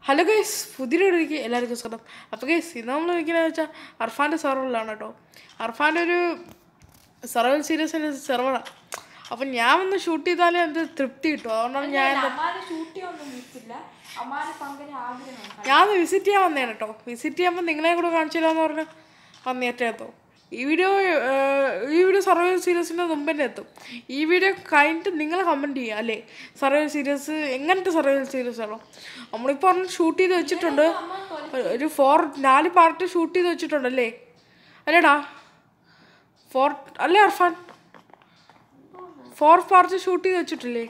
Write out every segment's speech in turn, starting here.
Hello guys പുതിയൊരു വീഡിയോയ്ക്ക് എല്ലാവർക്കും സ്വാഗതം അപ്പോൾ ഗൈസ് ഇന്ന് നമ്മൾ ഇരിക്കുന്നത് വെച്ചാൽ അർഫാൻ്റെ സെർവറിലാണ് കേട്ടോ അർഫാൻ്റെ ഒരു സെർവർ സീരീസിൻ്റെ സെർവറാണ് അപ്പം ഞാൻ ഒന്ന് ഷൂട്ട് ചെയ്താലേ അത് തൃപ്തി കിട്ടും അതുകൊണ്ടാണ് ഞാൻ എന്താ- അമ്മാനെ ഷൂട്ട് ചെയ്യാനൊന്നും വിളിച്ചില്ല അമ്മാനെ പങ്കെടുക്കാൻ ആഗ്രഹമുണ്ട് ഞാൻ വിസിറ്റ് ചെയ്യാൻ വന്നതാണ് കേട്ടോ വിസിറ്റ് ചെയ്യുമ്പോൾ നിങ്ങളെ കൂടെ കാണിച്ചു തരാമെന്ന് പറഞ്ഞ് വന്നേറ്റെത്തും ഈ വീഡിയോ ഏഹ്, ഈ വീഡിയോ സർവൈവൽ സീരീസിൻ്റെ മുമ്പ് തന്നെ എത്തും ഈ വീഡിയോ കഴിഞ്ഞിട്ട് നിങ്ങൾ കമൻറ്റ് ചെയ്യുക അല്ലേ സർവൈവൽ സീരീസ് എങ്ങനത്തെ സർവൈവൽ സീരീസ് ആണോ നമ്മളിപ്പോൾ ഒരെണ്ണം ഷൂട്ട് ചെയ്ത് വെച്ചിട്ടുണ്ട് ഒരു- ഒരു ഫോർ നാല് പാർട്ട് ഷൂട്ട് ചെയ്ത് വെച്ചിട്ടുണ്ടല്ലേ അല്ലേടാ ഫോർ അല്ലേ അർഫാൻ ഫോർ പാർട്ട് ഷൂട്ട് ചെയ്ത് വെച്ചിട്ടില്ലേ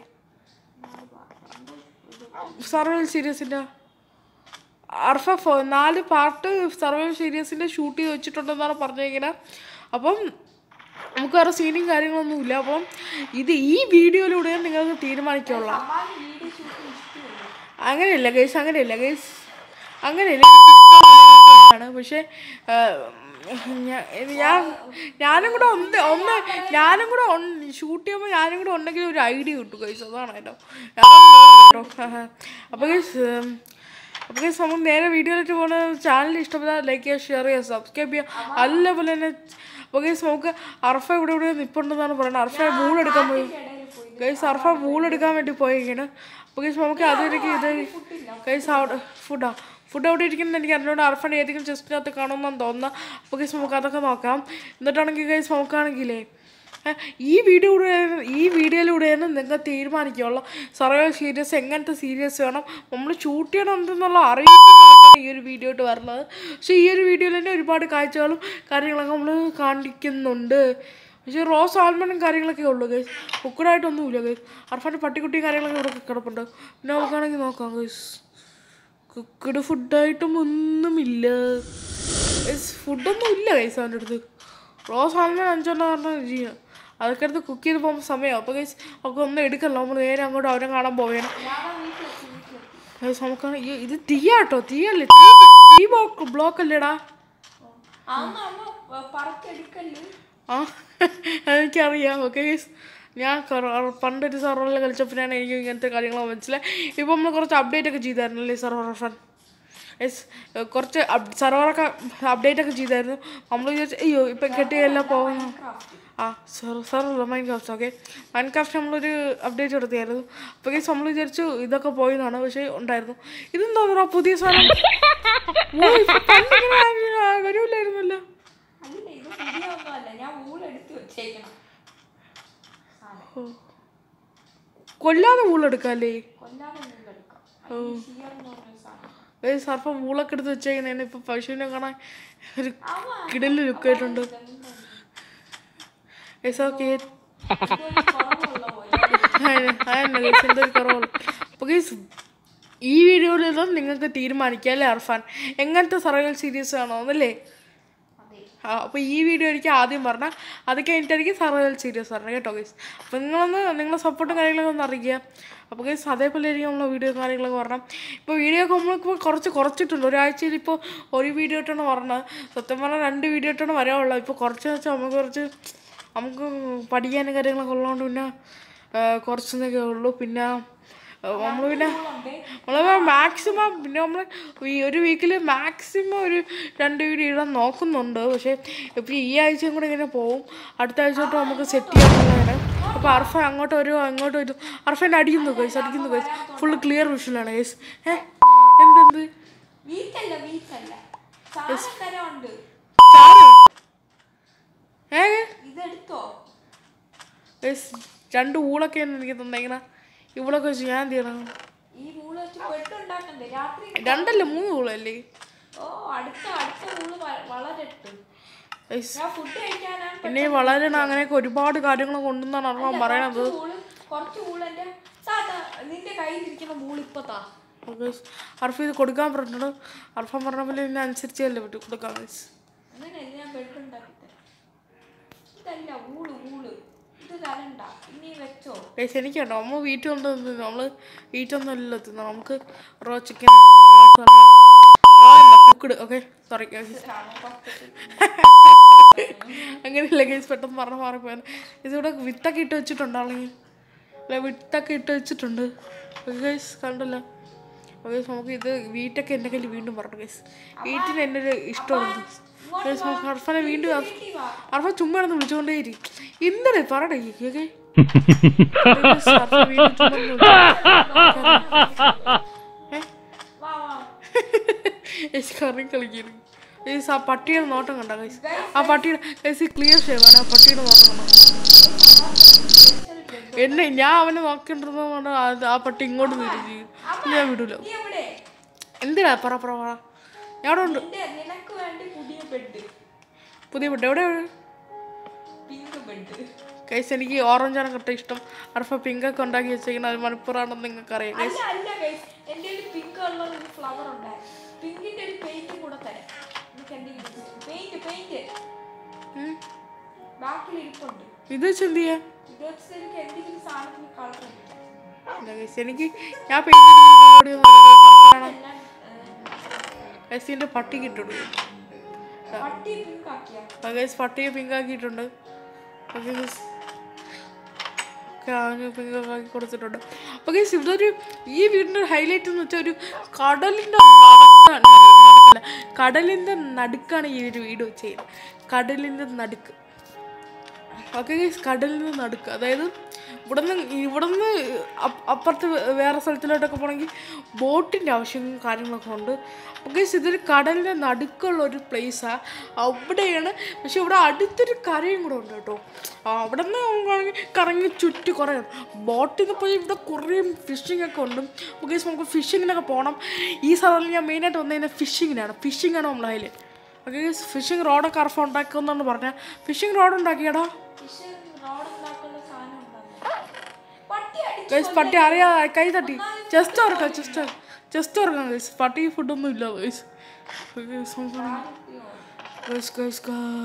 സർവൈവൽ സീരീസിൻ്റെ അർഫ ഫോ നാല് പാർട്ട് സർവൈവൽ സീരീസിൻ്റെ ഷൂട്ട് ചെയ്ത് വെച്ചിട്ടുണ്ടെന്നാണ് പറഞ്ഞിരിക്കുന്നത് അപ്പം നമുക്ക് വേറെ സീനും കാര്യങ്ങളൊന്നുമില്ല അപ്പം ഇത് ഈ വീഡിയോയിലൂടെ നിങ്ങൾക്ക് തീരുമാനിക്കാനുള്ള അമ്മാന് വീഡിയോ ഷൂട്ട് ഇഷ്ടമില്ല അങ്ങനെയല്ല ഗൈസ് അങ്ങനെയല്ല ഗൈസ് അങ്ങനെയല്ല ആണ് പക്ഷേ ആ, ഞാ- ഞാൻ ഞാനും കൂടെ ഒന്ന് ഒന്ന് ഞാനും കൂടെ ഷൂട്ട് ചെയ്യുമ്പോൾ ഞാനും കൂടെ ഉണ്ടെങ്കിൽ ഒരു ഐഡിയ കിട്ടും ഗൈസ് അതാണ് കേട്ടോ അപ്പോൾ ഗൈസ് അപ്പോൾ ഗൈസ് നമുക്ക് നേരെ വീഡിയോയിലേക്ക് പോകുന്ന ചാനൽ ഇഷ്ടപ്പെട്ടാൽ ലൈക്ക് ചെയ്യുക ഷെയർ ചെയ്യുക സബ്സ്ക്രൈബ് ചെയ്യുക അതേപോലെ തന്നെ അപ്പോൾ ഗൈസ് നമുക്ക് അർഫ ഇവിടെ ഇവിടെ നിൽപ്പുണ്ടെന്നാണ് പറയുന്നത് അർഫ വൂൾ എടുക്കാൻ പോയി ഇടയിൽ പോയി ഗൈസ് അർഫ വൂൾ എടുക്കാൻ വേണ്ടി പോയിരിക്കുകയാണ് അപ്പോൾ ഗൈസ് നമുക്ക് അതിലേക്ക് ഇത് ഗൈസ് അവിടെ ഫുഡാ ഫുഡ് അവിടെ ഇരിക്കുന്നത് എനിക്ക് അറിഞ്ഞോണ്ട് അർഫൻ്റെ ഏതെങ്കിലും ചെസ്റ്റിനകത്ത് കാണുമെന്നാണ് തോന്നുന്നത് അപ്പോൾ ഗൈസ് നമുക്ക് അതൊക്കെ നോക്കാം എന്നിട്ടാണെങ്കിൽ ഗൈസ് നോക്കുകയാണെങ്കിലേ ഏ, ഈ വീഡിയോ ഈ വീഡിയോയിലൂടെയാണ് നിങ്ങൾ തീരുമാനിക്കുള്ളൂ സർവൈവൽ സീരീസ് എങ്ങനത്തെ സീരീസ് വേണം നമ്മൾ ഷൂട്ട് ചെയ്യണമെന്നുള്ള അറിയിപ്പാണ് ഈ ഒരു വീഡിയോ ആയിട്ട് വരുന്നത് പക്ഷേ ഈ ഒരു വീഡിയോയിൽ തന്നെ ഒരുപാട് കാഴ്ചകളും കാര്യങ്ങളൊക്കെ നമ്മൾ കാണിക്കുന്നുണ്ട് പക്ഷേ റോസ് ആൽമണ്ടും കാര്യങ്ങളൊക്കെ ഉള്ളൂ ഗൈസ് കുക്കഡായിട്ടൊന്നുമില്ല ഗൈസ് അർഫാൻ്റെ പട്ടിക്കുട്ടിയും കാര്യങ്ങളൊക്കെ ഇവിടെ കിടപ്പുണ്ട് പിന്നെ നമുക്കാണെങ്കിൽ നോക്കാം ഗൈസ് കുക്കഡ് ഫുഡായിട്ടും ഒന്നുമില്ല ഗൈസ് ഫുഡൊന്നും ഇല്ല ഗൈസ് അവൻ്റെ അടുത്ത് റോസ് ആൽമണ്ട് അഞ്ചെണ്ണം പറഞ്ഞ രുചിയാണ് അതൊക്കെ അടുത്ത് കുക്ക് ചെയ്ത് പോകുമ്പോൾ സമയമാവും അപ്പോൾ ഗൈസ് നമുക്ക് ഒന്നും എടുക്കല്ല നമ്മൾ നേരെ അങ്ങോട്ട് അവരെ കാണാൻ പോവുകയാണ് ഞാൻ വീട്ടിലെത്തി വീട്ടിലെത്തി ഗൈസ് നമുക്കാണ് ഈ- ഇത് തീയാട്ടോ തീയല്ലേ തീ ബ്ലോക്ക് ബ്ലോക്ക് അല്ലേടാ അമ്മ അമ്മ പറക്കെടുക്കല് ആ എനിക്കറിയാം ഓക്കെ ഞാൻ കൊറ- പണ്ടൊരു സർവറിൽ കളിച്ചപ്പോഴാണ് എനിക്ക് ഇങ്ങനത്തെ കാര്യങ്ങൾ മനസ്സിലായി ഇപ്പോൾ നമ്മൾ കുറച്ച് അപ്ഡേറ്റ് ഒക്കെ ചെയ്തായിരുന്നല്ലേ സർവർ ഫൺ യെസ് കുറച്ച് സർവറൊക്കെ അപ്ഡേറ്റ് ഒക്കെ ചെയ്തായിരുന്നു നമ്മൾ വിചാരിച്ചു അയ്യോ ഇപ്പം കെട്ടിയെല്ലാം പോകുന്നു ആ സർ server Minecraft okay Minecraft നമ്മളൊരു അപ്ഡേറ്റ് എടുത്തായിരുന്നു അപ്പോൾ കേസ് നമ്മൾ വിചാരിച്ചു ഇതൊക്കെ പോയതാണ് പക്ഷേ ഉണ്ടായിരുന്നു ഇതെന്താ പറയുക പുതിയ സാധനം ഓ, ഇപ്പൊ പണ്ടിങ്ങനെ ആ- വരൂലായിരുന്നല്ലോ അല്ല ഇത് പുതിയ ഒന്നുമല്ല ഞാൻ ഊളെടുത്ത് വെച്ചേക്കണം സാധനം കൊല്ലാതെ ഊളെടുക്കാല്ലേ കൊല്ലാതെ ഊളെടുക്കാം ഷിയർ എന്ന് പറഞ്ഞ സാധനം ഏ സർഫ ഊളൊക്കെ എടുത്ത് വെച്ചേക്കുന്നതിന് ഇപ്പൊ പശുവിനെ കാണാൻ ഒരു അവ കിടല് ലുക്കായിട്ടുണ്ട് ഏസ് ഓക്കെ കുറവുള്ള പോലെ എന്തൊരു കുറവുള്ളൂ അപ്പോൾ ഗൈസ് ഈ വീഡിയോയിൽ നിന്നും നിങ്ങൾക്ക് തീരുമാനിക്കാം അല്ലേ അർഫാൻ എങ്ങനത്തെ സർവൈവൽ സീരീസ് ആണോ എന്നല്ലേ അതെ ആ അപ്പോൾ ഈ വീഡിയോ എനിക്ക് ആദ്യം പറഞ്ഞാൽ അത് കഴിഞ്ഞിട്ടായിരിക്കും സർവൈവൽ സീരീസ് പറഞ്ഞത് കേട്ടോ ഗൈസ് അപ്പോൾ നിങ്ങളൊന്ന് നിങ്ങളുടെ സപ്പോർട്ടും കാര്യങ്ങളൊക്കെ ഒന്ന് അറിയിക്കുക അപ്പോൾ ഗൈസ് അതേപോലെ ആയിരിക്കും നമ്മൾ വീഡിയോ കാര്യങ്ങളൊക്കെ പറഞ്ഞാൽ ഇപ്പോൾ വീഡിയോ ഒക്കെ നമ്മളിപ്പോൾ കുറച്ച് കുറച്ചിട്ടുണ്ട് ഒരാഴ്ചയിൽ ഇപ്പോൾ ഒരു വീഡിയോ ഇട്ടാണ് പറഞ്ഞത് സത്യം പറഞ്ഞാൽ രണ്ട് വീഡിയോ ഇട്ടാണ് വരാനുള്ളത് ഇപ്പോൾ കുറച്ച് വെച്ചാൽ നമുക്ക് കുറച്ച് നമുക്ക് പഠിക്കാനും കാര്യങ്ങളൊക്കെ ഉള്ളതുകൊണ്ട് പിന്നെ ആ, കുറച്ചെന്നൊക്കെ ഉള്ളൂ പിന്നെ നമ്മൾ പിന്നെ നമ്മൾ മാക്സിമം പിന്നെ നമ്മൾ ഈ ഒരു വീക്കിൽ മാക്സിമം ഒരു രണ്ട് വീഡിയോ ഇടാൻ നോക്കുന്നുണ്ട് പക്ഷേ ഇപ്പോൾ ഈ ആഴ്ചയും കൂടെ ഇങ്ങനെ പോവും അടുത്ത ആഴ്ച തൊട്ട് നമുക്ക് സെറ്റ് ചെയ്യാനുള്ളതാണ് അപ്പോൾ അർഫ അങ്ങോട്ട് വരും അങ്ങോട്ട് വരും അർഫേൻ്റെ അടിക്കുന്നു ഗൈസ് അടിക്കുന്നു ഗൈസ് ഫുള്ള് ക്ലിയർ വിഷനാണ് ഗൈസ് ഏ എന്തെന്ത് വീക്കല്ല വീക്കല്ല സാധനം തരമുണ്ട് ചാറ് ഏ ഇതെടുത്തോ ഗൈസ് രണ്ട് ഊളൊക്കെയാണ് എനിക്ക് തന്നേക്കണ ഇവളൊക്കെ വെച്ച് ഞാൻ എന്ത് ചെയ്യണം ഈ ഊള് വെച്ച് പെട്ടുണ്ടാക്കണ്ടേ രാത്രി രണ്ടല്ല മൂന്ന് ഊളല്ലേ ഓ അടുത്ത അടുത്ത ഊള് വ- വളരട്ട് ഗൈസ് ഞാൻ ഫുഡ് കഴിക്കാനാണ് പിന്നെ വളരണം അങ്ങനെയൊക്കെ ഒരുപാട് കാര്യങ്ങൾ കൊണ്ടെന്നാണ് അർമ്മ പറയണത് കുറച്ച് ഊള് കുറച്ച് ഊളന്റെ സാധാ നിന്റെ കയ്യിലിരിക്കുന്ന ഊള് ഇപ്പൊ താ ഗൈസ് അർഫ ഇത് കൊടുക്കാൻ പറഞ്ഞിട്ടുണ്ട് അർഫ പറഞ്ഞ പോലെ ഇതിനെ അനുസരിച്ചല്ലേ പറ്റും കൊടുക്കാൻ ഗൈസ് അങ്ങനെ ഞാൻ ബെഡ് ഉണ്ടാക്കി തരാം ഇതല്ല ഊള് ഊള് ഇത് തരണ്ട ഇനി വെച്ചോ ഗൈസ് എനിക്കുണ്ടോ നമ്മൾ വീട്ടിൽ കൊണ്ട് നമ്മൾ വീട്ടിലൊന്നും അല്ലല്ലോ തിന്നത് നമുക്ക് റോ ചിക്കൻ റോ അല്ല കുക്കഡ് ഓക്കെ സോറി ഗൈസ് ഇതാണ് കുറച്ച് അങ്ങനെയല്ല ഗൈസ് പെട്ടെന്ന് പറഞ്ഞ മാറിപ്പോയാൽ ഇതിവിടെ വിത്തൊക്കെ ഇട്ട് വെച്ചിട്ടുണ്ടാണെങ്കിൽ അല്ല വിത്തൊക്കെ ഇട്ട് വെച്ചിട്ടുണ്ട് ഗൈസ് കണ്ടല്ലോ ഗൈസ് നമുക്ക് ഇത് വീട്ടൊക്കെ എൻ്റെ കയ്യിൽ വീണ്ടും പറഞ്ഞു ഗൈസ് വീട്ടിന് എൻ്റെ ഒരു ഇഷ്ടമുണ്ട് ഗൈസ് നമുക്ക് അർഫനെ വീണ്ടും അർഫ- വീട്ടിൽ വാ അർഫ ചുമ്മാ ഇരുന്ന് വിളിച്ചുകൊണ്ടേ ഇരി എന്താണ് പറയടേ ഓക്കെ വീണ്ടും ചുമ്മാ ഇരുന്ന് വിളിച്ചോ. ഏ? വാ വാ ഗൈസ് കറി കളിക്കുന്നു ഗൈസ് ആ പട്ടിയുടെ നോട്ടം കണ്ട ഗൈസ് ആ പട്ടിയുടെ ഗൈസ് ക്ലിയർ ചെയ്യണം ആ പട്ടിയുടെ നോട്ടം കണ്ട എന്നെ ഞാൻ അവനെ നോക്കിണ്ടിരുന്നതുകൊണ്ട് അത് ആ പട്ടി ഇങ്ങോട്ട് തിരിഞ്ഞു ഞാൻ വിടൂല നീ എവിടെ എന്തിനാ പറ പറ പറ ഞാൻ അവിടെ ഉണ്ട് നിന്റെ നിനക്ക് വേണ്ടി പുതിയ ബെഡ് പുതിയ പെട്ട് എവിടെ പിങ്ക് ബെഡ് കൈസ് എനിക്ക് ഓറഞ്ചാണ് കട്ട ഇഷ്ടം അർഫ പിങ്കൊക്കെ ഉണ്ടാക്കി വെച്ചേക്കുന്നത് അത് മണിപ്പൂറാണെന്ന് നിങ്ങൾക്ക് അറിയാം അല്ല അല്ല ഗൈസ് എൻ്റെ ഒരു പിങ്ക് കളർ ഒരു ഫ്ലവർ ഉണ്ടായി പിങ്കിന്റെ ഒരു പെയിന്റും കൂടെ തരാം എനിക്ക് എന്തെങ്കിലും പെയിന്റ് പെയിന്റ് ബാക്കിൽ ഇരിപ്പുണ്ട് ഇത് വെച്ച് എന്ത് ചെയ്യാ ഇത് വെച്ച് എനിക്ക് എന്തെങ്കിലും സാധനത്തിന് കളർ ഇല്ല guys, എനിക്ക് ഞാൻ പെയിന്റ് എല്ലാം കൈസിന്റെ പട്ടി കിട്ടുള്ളൂ പട്ടി പിങ്ക് ആക്കിയ ഗൈസ് പട്ടിയെ പിങ്ക് ആക്കിയിട്ടുണ്ട് പിങ്ക് ആക്കി കൊടുത്തിട്ടുണ്ട് അപ്പോൾ ഗൈസ് ഇതൊരു ഈ വീടിൻ്റെ ഒരു ഹൈലൈറ്റ് എന്ന് വെച്ചാൽ ഒരു കടലിൻ്റെ നടുക്കാണ് നടുക്കല്ല കടലിൻ്റെ നടുക്കാണ് ഈ ഒരു വീട് ചെയ്യുന്നത് കടലിൻ്റെ നടുക്ക് ഓക്കെ ഗൈസ് കടലിൻ്റെ നടുക്ക് അതായത് ഇവിടുന്ന് ഇവിടുന്ന് അപ്പ- അപ്പുറത്ത് വേറെ സ്ഥലത്തിലോട്ടൊക്കെ പോകണമെങ്കിൽ ബോട്ടിൻ്റെ ആവശ്യവും കാര്യങ്ങളൊക്കെ ഉണ്ട് അപ്പോൾ ഗൈസ് ഇതൊരു കടലിൻ്റെ നടുക്കുള്ള ഒരു പ്ലേസാണ് അവിടെയാണ് പക്ഷെ ഇവിടെ അടുത്തൊരു കരയും കൂടെ ഉണ്ട് കേട്ടോ ആ, അവിടെ നിന്ന് നമുക്കാണെങ്കിൽ കറങ്ങി ചുറ്റി കുറേ ഉണ്ട് ബോട്ടിൽ നിന്ന് പോയി ഇവിടെ കുറേ ഫിഷിംഗ് ഒക്കെ ഉണ്ട് അപ്പോൾ ഗൈസ് നമുക്ക് ഫിഷിങ്ങിനൊക്കെ പോകണം ഈ സ്ഥലത്തിൽ ഞാൻ മെയിനായിട്ട് വന്നതിന് ഫിഷിങ്ങിനാണ് ഫിഷിങ്ങാണ് നമ്മളെ അതിൽ ഓക്കെ ഗൈസ് ഫിഷിംഗ് റോഡൊക്കെ അർഫ് ഉണ്ടാക്കുമെന്നാണ് പറഞ്ഞത് ഫിഷിംഗ് റോഡ് ഉണ്ടാക്കിയടാ ഫിഷ് റോഡ് ഉണ്ടാക്കുന്ന സാധനം ഉണ്ടാകും പട്ടി അടിച്ചു ഗൈസ് പട്ടി അറിയാതെ കൈ തട്ടി ജസ്റ്റ് ഓർക്കാം ജസ്റ്റ് ജസ്റ്റ് ഓർക്കാം ഗൈസ് പട്ടി ഫുഡൊന്നും ഇല്ല ഗൈസ് ഗൈസ് ഗൈസ്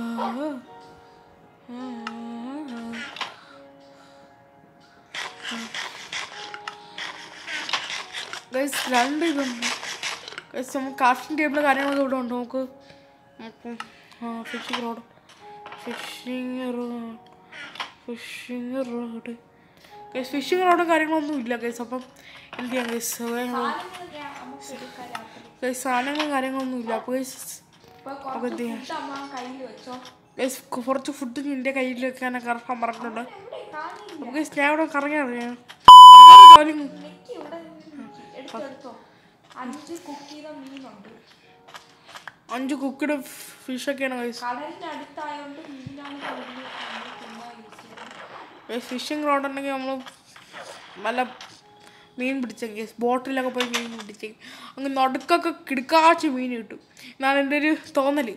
ഗൈസ് രണ്ട് ഇതുണ്ട് ഗൈസ് നമുക്ക് കാഫിംഗ് ടേബിൾ കാര്യങ്ങളൊക്കെ ഇവിടെ ഉണ്ട് നമുക്ക് നമുക്ക് ആ fishing rod fishing rod fishing rod guys fishing റോഡും കാര്യങ്ങളൊന്നും ഇല്ല ഗൈസ് അപ്പം എന്ത് ചെയ്യാം ഗൈസ് സാധനങ്ങൾ ഞാൻ നമുക്ക് എടുക്കാം രാത്രി ഗൈസ് സാധനങ്ങളും കാര്യങ്ങളൊന്നും ഇല്ല അപ്പോൾ ഗൈസ് ഇപ്പൊ കുറച്ച് ഫുഡ് അമ്മ കയ്യിൽ വെച്ചോ ഗൈസ് കുറച്ച് ഫുഡ് നിൻ്റെ കയ്യിൽ വെക്കാനൊക്കെ അർഫാൻ പറഞ്ഞിട്ടുണ്ട് എവിടെ കാണില്ല അപ്പോൾ ഗൈസ് ഞാൻ ഇവിടെ കറങ്ങി അറിയാം ജോലി നെക്കി ഇവിടെ നിന്ന് നെക്കി. എടുത്തോ എടുത്തോ അഞ്ച് കുക്ക് ചെയ്ത മീനുണ്ട് അഞ്ച് കുക്കിഡ് ഫിഷൊക്കെയാണ് ഗൈസ് കടലിന്റെ അടുത്തായോണ്ട് മീനാണ് കൂടുതൽ നമ്മൾ തിന്നാൻ യൂസ് ചെയ്യുന്നത് ഗൈസ് ഫിഷിംഗ് റോഡ് ഉണ്ടെങ്കിൽ നമ്മൾ നല്ല മീൻ പിടിച്ച ഗൈസ് ബോട്ടിലൊക്കെ പോയി മീൻ പിടിച്ച് അങ്ങ് നടുക്കൊക്കെ കിടക്കാച്ച് മീൻ കിട്ടും എന്നാണ് എൻ്റെ ഒരു തോന്നൽ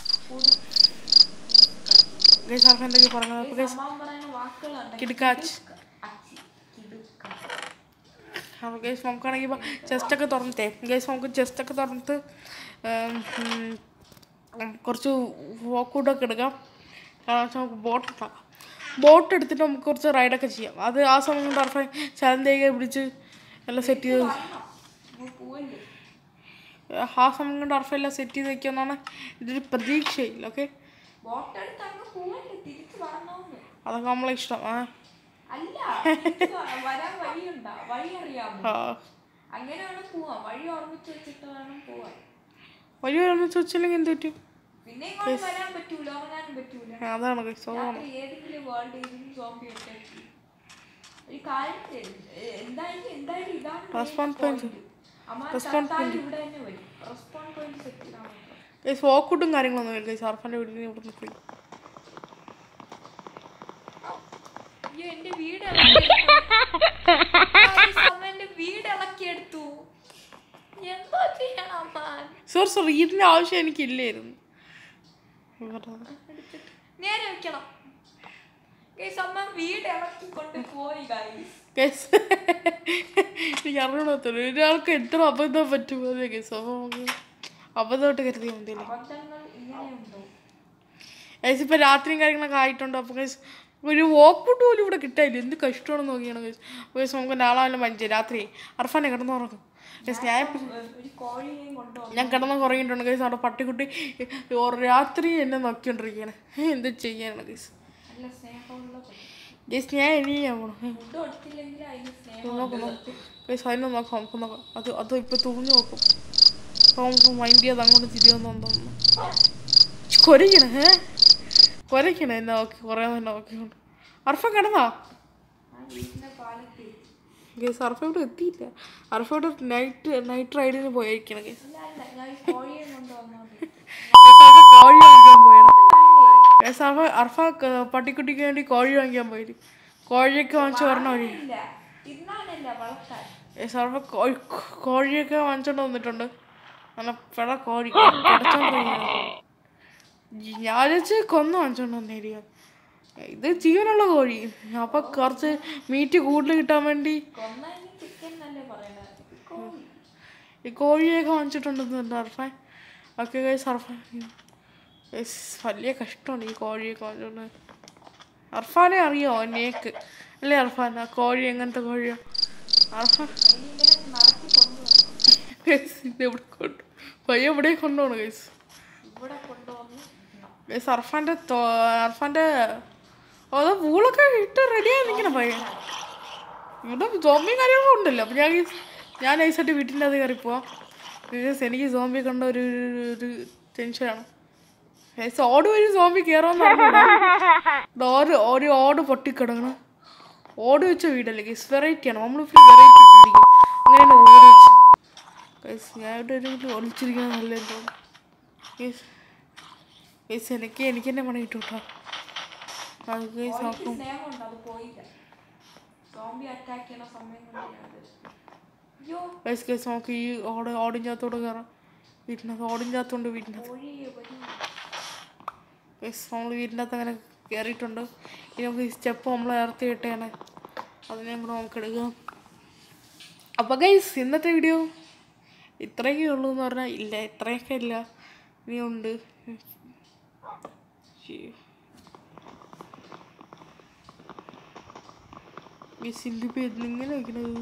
ഗൈസ് അർഫ എന്തൊക്കെ പറഞ്ഞത് അപ്പോൾ ഗൈസ് അമ്മാവൻ പറയുന്ന വാക്കുകളുണ്ട് കിടുക്കാച്ച് അച്ചി കിടുക്ക അപ്പോൾ ഗൈസ് നമുക്കാണെങ്കിൽ ഇപ്പോൾ ചെസ്റ്റൊക്കെ തുറന്നിട്ടേ ഗൈസ് നമുക്ക് ചെസ്റ്റൊക്കെ തുറന്നിട്ട് ഉം, ഉം, കുറച്ച് വോക്കൂട്ടൊക്കെ എടുക്കാം കാരണം വെച്ചാൽ നമുക്ക് ബോട്ട് ഉണ്ടാക്കാം ബോട്ട് എടുത്തിട്ട് നമുക്ക് കുറച്ച് റൈഡൊക്കെ ചെയ്യാം അത് ആ സമയം കൊണ്ട് അർഫ ചലന്തേക പിടിച്ച് എല്ലാം സെറ്റ് ചെയ്ത് പോവല്ലേ ആ സമയം കൊണ്ട് അർഫ എല്ലാം സെറ്റ് ചെയ്ത് വെക്കുമെന്നാണ് ഇതൊരു പ്രതീക്ഷയില്ല ഓക്കെ ബോട്ട് എടുത്ത് അങ്ങ് പോവല്ലേ തിരിച്ചു വരണോന്ന് അതൊക്കെ നമ്മളെ ഇഷ്ടം ആ അല്ല തിരിച്ച് വ- വരാൻ വഴിയുണ്ടാ വഴി അറിയാമോ ആ. അങ്ങനെ വേണം പോവാൻ വഴി ഓർമ്മിച്ച് വെച്ചിട്ട് വേണം പോവാൻ വഴി ഒരുമിച്ച് വെച്ചില്ലെങ്കിൽ എന്ത് പറ്റും പിന്നെ ഇങ്ങോട്ട് വരാൻ പറ്റൂല ഉറങ്ങാനും പറ്റൂല ആ, അതാണ് ഗൈസ് അതാണ് രാത്രി ഏതെങ്കിലും വേൾഡ് ഏതെങ്കിലും സോംബി അറ്റാക്ക് ഒരു കാര്യം ചെയ്യ്. എ- എന്തായാലും എന്തായാലും ഇതാണ് main Respawn point. point. അമ്മ Respawn തത്താൽ ഇവിടെ തന്നെ വരും റെസ്പോൺ പോയിന്റ് സെറ്റ് ചെയ്താൽ മാത്രം ഗൈസ് വോക്കൂട്ടും കാര്യങ്ങളൊന്നും ഇല്ല ഗൈസ് അർഫൻ്റെ വീട്ടിൽ നിന്ന് ഇവിടെ നിന്ന് പോയി അയ്യോ എന്റെ വീട് എന്റെ വീട് ഇളക്കിയെടുത്തു എന്തോ ചെയ്യണം അമ്മാൻ സോറി സോറി ഇതിൻ്റെ ആവശ്യം എനിക്കില്ലായിരുന്നു നേരെ വെക്കണം ഗൈസ് അമ്മ വീട് ഇളക്കിക്കൊണ്ട് പോയി ഗൈസ് ഗൈസ് എനിക്ക് അറിയണത്തില്ല ഒരാൾക്ക് എത്ര അബദ്ധം പറ്റുമോ അതെ ഗൈസ് അപ്പോൾ നമുക്ക് അബദ്ധമായിട്ട് കരുതിയാൽ മതിയല്ലേ അബദ്ധങ്ങൾ ഇങ്ങനെയുണ്ടോ ഗൈസ് ഇപ്പോൾ രാത്രിയും കാര്യങ്ങളൊക്കെ ആയിട്ടുണ്ട് അപ്പോൾ ഗൈസ് ഒരു വോക്ക്ഔട്ട് പോലും ഇവിടെ കിട്ടായില്ല എന്ത് കഷ്ടമാണെന്ന് നോക്കിയാണ് ഗൈസ് ഗൈസ് നമുക്ക് നാളെ വല്ല മഞ്ച് രാത്രി അർഫാനെ കിടന്നു ഉറങ്ങും ഗൈസ് ഞാൻ ഇപ്പം ഒരു കോഴിയെയും കൊണ്ടുവന്നു ഞാൻ കിടന്ന് കുറങ്ങിയിട്ടുണ്ട് ഗൈസ് അവിടെ പട്ടിക്കുട്ടി ഓ, രാത്രി എന്നെ നോക്കിക്കൊണ്ടിരിക്കുകയാണ് എന്ത് ചെയ്യാനാണ് ഗൈസ് നല്ല സ്നേഹമുള്ള പട്ടി. ഗൈസ് ഞാൻ ഇനി ഞാൻ പോണം ഫുഡ് കൊടുത്തില്ലെങ്കിൽ അതിന് സ്നേഹം നോക്കാം നോക്കാം ഗൈസ് അതിനെ നോക്കാം നമുക്ക് നോക്കാം അത് അത് ഇപ്പൊ തൂങ്ങി നോക്കും അപ്പൊ നമുക്ക് മൈൻഡ് ചെയ്ത് അങ്ങോട്ട് തിരിയൊന്നും തോന്നുന്നു കൊരയ്ക്കണേ ഏ കൊരയ്ക്കണേ എന്നെ നോക്കി കുറേ തന്നെ നോക്കിക്കൊണ്ട് അർഫ കിടന്നാ ആ വീട്ടിന്റെ പാലത്തിൽ ഗൈസ് അർഫ ഇവിടെ എത്തിയില്ല അർഫ ഇവിടെ നൈറ്റ് നൈറ്റ് റൈഡിന് പോയിരിക്കണം ഗൈസ് അല്ല അല്ല ഞാൻ ഈ കോഴിയെ കൊണ്ടുവന്നാൽ മതി കോഴി വാങ്ങിക്കാൻ പോയാണ് വേണ്ടേ ഗൈസ് അർഫ അർഫ ക- പട്ടിക്കുട്ടിക്ക് വേണ്ടി കോഴി വാങ്ങിക്കാൻ പോയി കോഴിയൊക്കെ വാങ്ങിച്ച് വരണ വഴി ഇല്ല തിന്നാനല്ല വളർത്താൻ ഗൈസ് അർഫ കോഴി കോഴിയൊക്കെ വാങ്ങിച്ചോണ്ട് വന്നിട്ടുണ്ട് അങ്ങനെ പിട കോഴി പിടച്ചോണ്ടിരിക്കുകയാണ് ഞാൻ വെച്ച് കൊന്നു വാങ്ങിച്ചോണ്ട് വന്നിരിക്കുക ഇത് ജീവനുള്ള കോഴി അപ്പൊ കുറച്ച് മീറ്റ് കൂടുതൽ കിട്ടാൻ വേണ്ടി കൊന്നതിന് ചിക്കൻ എന്നല്ലേ പറയണത് കോഴി ഈ കോഴിയൊക്കെ വാങ്ങിച്ചിട്ടുണ്ടെന്നുണ്ട് Arfan okay guys Arfan guys വലിയ കഷ്ടമാണ് ഈ കോഴിയൊക്കെ വാങ്ങിച്ചോണ്ട് അർഫാനെ അറിയോ നേക്ക് അല്ലേ അർഫാൻ ആ കോഴി എങ്ങനത്തെ കോഴിയോ അർഫാൻ അതിനിങ്ങനെ നടത്തി കൊണ്ടുവന്നു ഗൈസ് ഇത് എവിടെ കൊണ്ടു പയ്യ എവിടെ കൊണ്ടുപോകണം ഗൈസ് ഇവിടെ കൊണ്ടുവന്ന് ഗൈസ് അർഫാൻ്റെ തോ- അർഫാൻ്റെ ഓ അത് പൂളൊക്കെ ഇട്ട് റെഡിയായി നിൽക്കണം പയ്യൻ ഇവിടെ സോംബിയും കാര്യങ്ങളൊക്കെ ഉണ്ടല്ലോ അപ്പം ഞാൻ ഈ- ഞാൻ നൈസായിട്ട് വീട്ടിൻ്റെ അത് കയറി പോവാം ബിക്കോസ് എനിക്ക് സോംബി കണ്ട ഒരു ഒരു- ഒരു ടെൻഷനാണ് ഗൈസ് ഓട് വഴി സോംബി കയറുമെന്ന് അറിഞ്ഞൂടാ ഒരു ഒരു ഓട് പൊട്ടിക്കിടക്കണം ഓട് വെച്ച വീടല്ലേ ഗൈസ് വെറൈറ്റിയാണ് നമ്മളിപ്പോൾ വെറൈറ്റി ചിന്തിക്കും അങ്ങനെയാണ് ഓട് വെച്ച് ഗൈസ് ഞാൻ ഇവിടെ ഒരു ഒളിച്ചിരിക്കുന്നത് നല്ലതെന്ന് തോന്നുന്നു ഗൈസ് ഗൈസ് എനിക്ക് എനിക്ക് തന്നെ പണി കിട്ടും കേട്ടോ അത് ഗൈസ് കോഴിക്ക് നോക്കും സ്നേഹമുണ്ട് അത് പോയില്ല സോംബി അറ്റാക്ക് ചെയ്യണ സമയം കൊണ്ട് ഞാൻ അത് അയ്യോ ഗൈസ് ഗൈസ് നമുക്ക് ഈ ഓട് ഓടിഞ്ചാത്തോട് കയറാം വീട്ടിനകത്ത് ഓടിഞ്ചാത്തോണ്ട് വീട്ടിനകത്ത് കോഴി വരും ഗൈസ് നമ്മൾ വീടിൻ്റെ അകത്ത് അങ്ങനെ കയറിയിട്ടുണ്ട് ഇനി നമുക്ക് ഈ സ്റ്റെപ്പ് നമ്മൾ ഇറത്തി കിട്ടുകയാണ് അതിനെ കൂടെ നമുക്ക് എടുക്കാം അപ്പോൾ ഗൈസ് ഇന്നത്തെ വീഡിയോ ഇത്രയൊക്കെ ഉള്ളൂ എന്ന് പറഞ്ഞാൽ ഇല്ല ഇത്രയൊക്കെ ഇല്ല ഇനിയുണ്ട് ഈ സില്ലിപ്പ് ഇങ്ങനെ വയ്ക്കണത്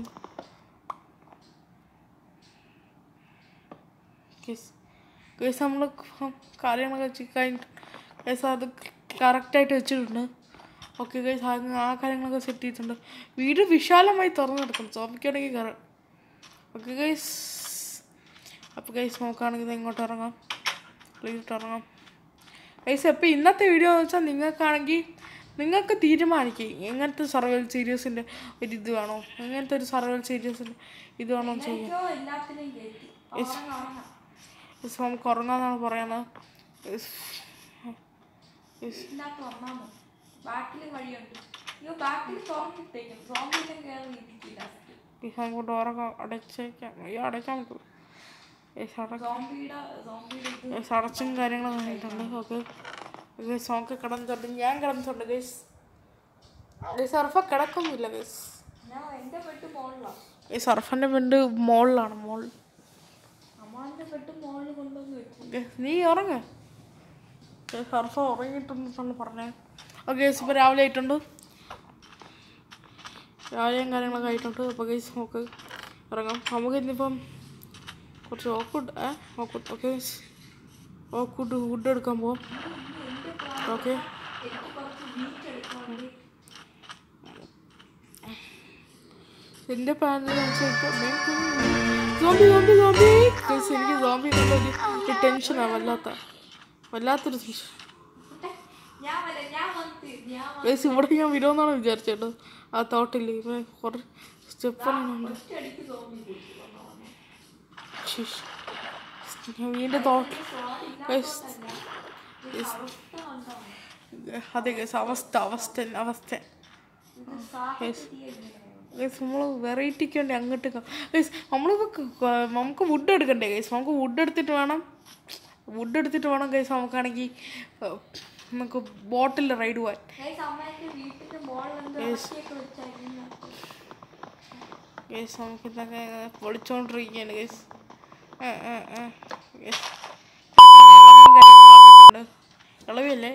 കേസ് നമ്മൾ കാര്യങ്ങളൊക്കെ വെച്ച് കഴിഞ്ഞിട്ട് കേസ് അത് കറക്റ്റായിട്ട് വെച്ചിട്ടുണ്ട് ഓക്കെ കേസ് ആ കാര്യങ്ങളൊക്കെ സെറ്റ് ചെയ്തിട്ടുണ്ട് വീട് വിശാലമായി തുറന്നു കിടക്കും സോമിക്കാണെങ്കിൽ കയറാം ഓക്കെ ഗൈസ് അപ്പോൾ ഗൈസ് നോക്കുകയാണെങ്കിൽ ഇത് ഇങ്ങോട്ട് ഇറങ്ങാം പ്ലീസ് ഇറങ്ങാം ഗൈസ് അപ്പോൾ ഇന്നത്തെ വീഡിയോ എന്ന് വെച്ചാൽ നിങ്ങൾക്കാണെങ്കിൽ നിങ്ങൾക്ക് തീരുമാനിക്കും എങ്ങനത്തെ സർവൈവൽ സീരീസിൻ്റെ ഒരു ഇത് വേണോ എങ്ങനത്തെ ഒരു സർവൈവൽ സീരീസിൻ്റെ ഇത് വേണോ എന്ന് ചെയ്യാം എനിക്കോ എല്ലാത്തിനെയും കയറ്റി ഉറങ്ങ ഉറങ്ങ ഗൈസ് നമുക്ക് ഉറങ്ങാന്നാണ് പറയുന്നത് ഗൈസ് ഗൈസ് ഇതിനകത്ത് വന്നാൽ മതി ബാക്കിൽ വഴിയുണ്ട് അയ്യോ ബാക്കിൽ തുറന്നിട്ടേക്കും സോംബിയിലും കയറി ഇരിക്കില്ല ഗൈസ് നമുക്ക് ഡോറൊക്കെ അടച്ചേക്കാം ഈ അടയ്ക്കാൻ പറ്റും ഗൈസ് അട സോംബിയുടെ സോംബിയുടെ ഇത് ഗൈസ് അടച്ചും കാര്യങ്ങളൊക്കെ കഴിഞ്ഞിട്ടുണ്ട് ഓക്കെ ഗൈസ് നമുക്ക് കിടന്നിട്ടുണ്ട് ഞാൻ കിടന്നിട്ടുണ്ട് ഗൈസ് ഗൈസ് സർഫ കിടക്കൊന്നുമില്ല ഗൈസ് ഞാൻ എൻ്റെ പെട്ട് മുകളിലാണ് ഈ സർഫൻ്റെ ബെഡ് മുകളിലാണ് മോൾ അമ്മാൻ്റെ പെട്ട് മുകളിൽ കൊണ്ടുവന്ന് വെച്ചു ഗൈസ് നീ ഉറങ്ങ സർഫ ഉറങ്ങിയിട്ടുണ്ടെന്നാണ് പറഞ്ഞത് ഓക്കെ ഗൈസ് ഇപ്പോൾ രാവിലെ ആയിട്ടുണ്ട് രാവിലെയും കാര്യങ്ങളൊക്കെ ആയിട്ടുണ്ട് അപ്പോൾ ഗൈസ് നമുക്ക് ഇറങ്ങാം നമുക്ക് ഇന്നിപ്പം കുറച്ച് ഓക്കുഡ് ഏ oak wood okay guys oak wood food എടുക്കാൻ പോവാം ഓക്കെ എനിക്ക് കുറച്ച് മീറ്റ് എടുക്കണമെങ്കിൽ എൻ്റെ panel zombie zombie zombie guys എനിക്ക് സോംബി കണ്ട ഒരു ഒരു ടെൻഷനാണ് വല്ലാത്ത വല്ലാത്തൊരു ടെൻഷൻ ഞാൻ വരാം ഞാൻ വന്ന് ഞാൻ ഗൈസ് ഇവിടെ ഞാൻ വരുമെന്നാണ് വിചാരിച്ചത് ആ തോട്ടിൽ ഇവൻ കുറേ സ്റ്റെപ്പുണ്ട് ഒറ്റയടിക്ക് സോംബി കുടിച്ചു കൊണ്ടുവന്നു ഞാൻ വീണ്ടും തോട്ട് ഗൈസ് അവസ്ഥ കൊണ്ടാണ് അതെ ഗൈസ് അവസ്ഥ അവസ്ഥ അവസ്ഥ ഇത് സാഹചര്യം എങ്ങനെയാണ് ഗൈസ് നമ്മൾ വെറൈറ്റിക്ക് വേണ്ടി അങ്ങോട്ട് ഗൈസ് നമ്മളിപ്പോൾ നമുക്ക് വുഡ് എടുക്കണ്ടേ ഗൈസ് നമുക്ക് വുഡ് എടുത്തിട്ട് വേണം വുഡ് എടുത്തിട്ട് വേണം ഗൈസ് നമുക്കാണെങ്കിൽ നമുക്ക് ബോട്ടിൽ റൈഡ് പോകാൻ ഗൈസ് അമ്മേന്റെ വീട്ടിന്റെ മോളിൽ എന്തോ ഇറച്ചിയൊക്കെ വെച്ചായിരുന്നു ഗൈസ് നമുക്ക് ഇതൊക്കെ പൊളിച്ചോണ്ടിരിക്കുകയാണ് ഗൈസ് ഗൈസ് ഇളവിയല്ലേ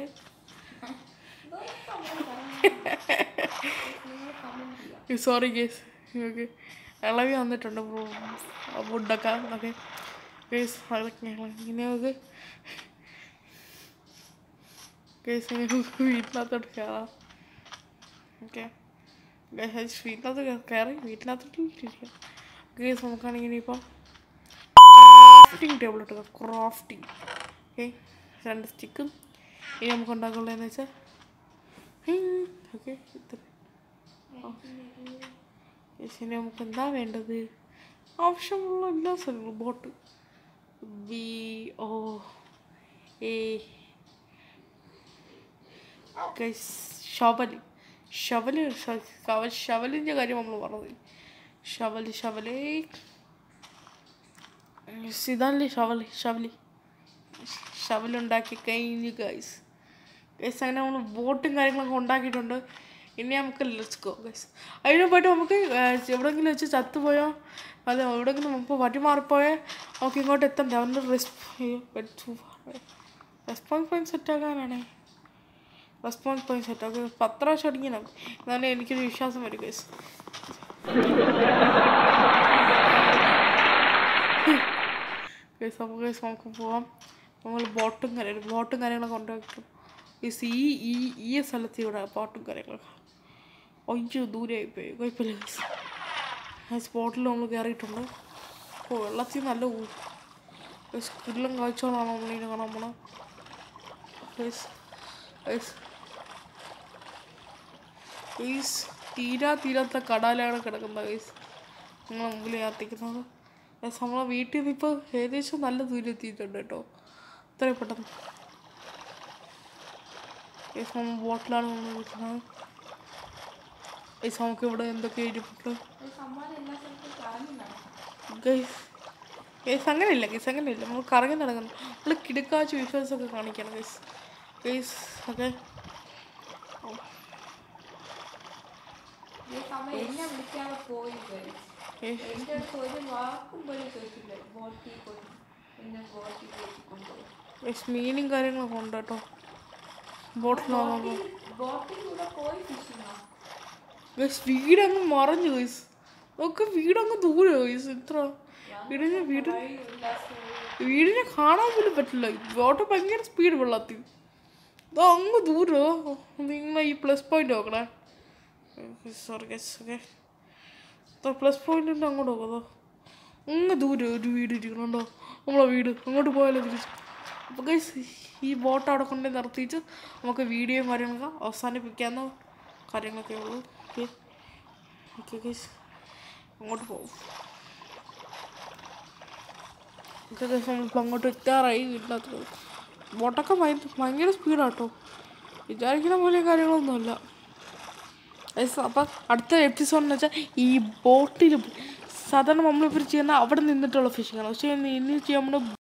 സോറി ഗേസ് ഓക്കെ ഇളവി വന്നിട്ടുണ്ട് ഫുഡൊക്കെ ഓക്കെ ഗേസ് അതൊക്കെ ഞങ്ങൾ ഇങ്ങനെ നമുക്ക് ഗേസ് ഇങ്ങനെ വീട്ടിനകത്തോട്ട് കയറാം ഓക്കെ വീട്ടിനകത്ത് കയറി വീട്ടിനകത്തോട്ടിരിക്കാം ഗേസ് നമുക്കാണെങ്കിൽ ഇനിയിപ്പം ക്രാഫ്റ്റിംഗ് ടേബിൾ ഇട്ട് ക്രാഫ്റ്റിംഗ് ഓക്കെ രണ്ട് സ്റ്റിക്കും ഇനി നമുക്ക് ഉണ്ടാക്കുള്ളതെന്ന് വെച്ചാൽ ഓക്കെ ഇത്ര Yes, ഇനി നമുക്ക് എന്താ വേണ്ടത് ആവശ്യമുള്ള എല്ലാ സ്ഥലങ്ങളും boat B O A shovel shovel shovel ഷവലിൻ്റെ കാര്യം നമ്മൾ പറഞ്ഞത് ഷവല് ഷവലേ ഇതല്ലേ ഷവല് ഷവലി ഷവലുണ്ടാക്കി കഴിഞ്ഞു ഗൈസ് ഗൈസ് അങ്ങനെ നമ്മൾ ബോട്ടും കാര്യങ്ങളൊക്കെ ഉണ്ടാക്കിയിട്ടുണ്ട് ഇനി നമുക്ക് ലെറ്റ്സ് ഗോ ഗൈസ് അതിന് പോയിട്ട് നമുക്ക് ഏർ, എവിടെയെങ്കിലും വെച്ച് ചത്തുപോയോ അതെ എവിടെയെങ്കിലും നമുക്ക് വടി മാറിപ്പോയോ നമുക്ക് ഇങ്ങോട്ട് എത്തണ്ടേ അവൻ്റെ റെസ്പോൺസ് പോയിന്റ് സെറ്റാക്കാനാണേ റെസ്പോൺസ് പോയിന്റ് സെറ്റ് ഓക്കെ പത്ത് പ്രാവശ്യം അടിക്കണം എന്നാലേ എനിക്കൊരു വിശ്വാസം വരും ഗൈസ് ഗൈസ് അപ്പോൾ ഗൈസ് നമുക്ക് പോവാം നമ്മൾ ബോട്ടും കാര്യങ്ങളും ബോട്ടും കാര്യങ്ങളൊക്കെ ഉണ്ടാക്കും ഗൈസ് ഈ ഈ ഈ സ്ഥലത്ത് ഇവിടെ ബോട്ടും കാര്യങ്ങളൊക്കെ അയ്യോ ദൂരെയായി പോയി കുഴപ്പമില്ല ഗൈസ് ഗൈസ് ബോട്ടിൽ നമ്മൾ കയറിയിട്ടുണ്ട് ഓ വെള്ളത്തിൽ നല്ല ഊ ഗൈസ് കിള്ളം കാഴ്ചകളാണ് നമ്മളിങ്ങനെ കാണാൻ പോണ ഗൈസ് ഗൈസ് ഗൈസ് തീരാ തീരാത്ത കടാലാണ് കിടക്കുന്നത് ഗൈസ് നിങ്ങൾ മുമ്പിൽ യാത്തിക്കുന്നത് ഗൈസ് നമ്മളെ വീട്ടിൽ നിന്ന് ഇപ്പോൾ ഏകദേശം നല്ല ദൂരം എത്തിയിട്ടുണ്ട് കേട്ടോ ഇത്രയും പെട്ടെന്ന് ഗൈസ് നമ്മൾ ബോട്ടിലാണ് നമ്മൾ നിൽക്കുന്നത് ഗൈസ് നമുക്ക് ഇവിടെ എന്തൊക്കെ ഇരിപ്പുണ്ട് ഒരു സമ്മാനം എല്ലാ സ്ഥലത്തും കറങ്ങി നടക്കും ഗൈസ് ഗൈസ് അങ്ങനെയില്ല ഗൈസ് അങ്ങനെയില്ല നമ്മൾ കറങ്ങി നടക്കുന്നു നമ്മൾ കിടക്കാച്ച് വിഷ്വൽസ് ഒക്കെ കാണിക്കണം ഗൈസ് ഗൈസ് ഓക്കെ ഈ സമയം എന്നെ വിളിക്കാതെ പോയി guys. എൻ്റെ അടുത്ത് ഒരു വാക്കും പോലും ചോദിച്ചില്ല ബോട്ടിൽ പോയി എന്നെ ബോട്ടിൽ പോയി കൊണ്ടുപോയി ഗൈസ് മീനും കാര്യങ്ങളൊക്കെ ഉണ്ട് കേട്ടോ ബോട്ടിലാകുമ്പോൾ ബോട്ടിലൂടെ പോയി ഫിഷിങ്ങോ ഗൈസ് വീടങ്ങ് മറഞ്ഞു ഗൈസ് ഒക്കെ വീടങ്ങ് ദൂരെ ഗൈസ് ഇത്ര വീടിന് വീട് വീടിനെ കാണാൻ പോലും പറ്റില്ല ബോട്ട് ഭയങ്കര സ്പീഡ് വെള്ളത്തിൽ ഇത് അങ്ങ് ദൂരോ നിങ്ങൾ ഈ പ്ലസ് പോയിന്റ് നോക്കണേ സോറി ഗൈസ് ഓക്കെ പ്ലസ് പോയിന്റിൻ്റെ അങ്ങോട്ട് നോക്കതോ അങ്ങ് ദൂരെ ഒരു വീട് ഇരിക്കണുണ്ടോ നമ്മളെ വീട് അങ്ങോട്ട് പോയാലോ തിരിച്ച് അപ്പോൾ ഗൈസ് ഈ ബോട്ട് അവിടെ കൊണ്ട് നിർത്തിയിട്ട് നമുക്ക് വീഡിയോയും കാര്യങ്ങളൊക്കെ അവസാനിപ്പിക്കാവുന്ന കാര്യങ്ങളൊക്കെ ഉള്ളൂ ഓക്കെ ഓക്കെ ഗൈസ് അങ്ങോട്ട് പോകും ഓക്കെ ഗൈസ് നമ്മളിപ്പോൾ അങ്ങോട്ട് എത്താറായി വീട്ടിനകത്ത് ബോട്ടൊക്കെ ഭയ- ഭയങ്കര സ്പീഡാട്ടോ വിചാരിക്കുന്ന പോലെ കാര്യങ്ങളൊന്നുമല്ല ഗൈസ് അപ്പം അടുത്ത എപ്പിസോഡെന്ന് വെച്ചാൽ ഈ ബോട്ടിൽ സാധാരണ നമ്മളിപ്പോൾ ചെയ്യുന്ന അവിടെ നിന്നിട്ടുള്ള ഫിഷിങ്ങാണ് പക്ഷേ ഇനി ചെയ്യുമ്പോൾ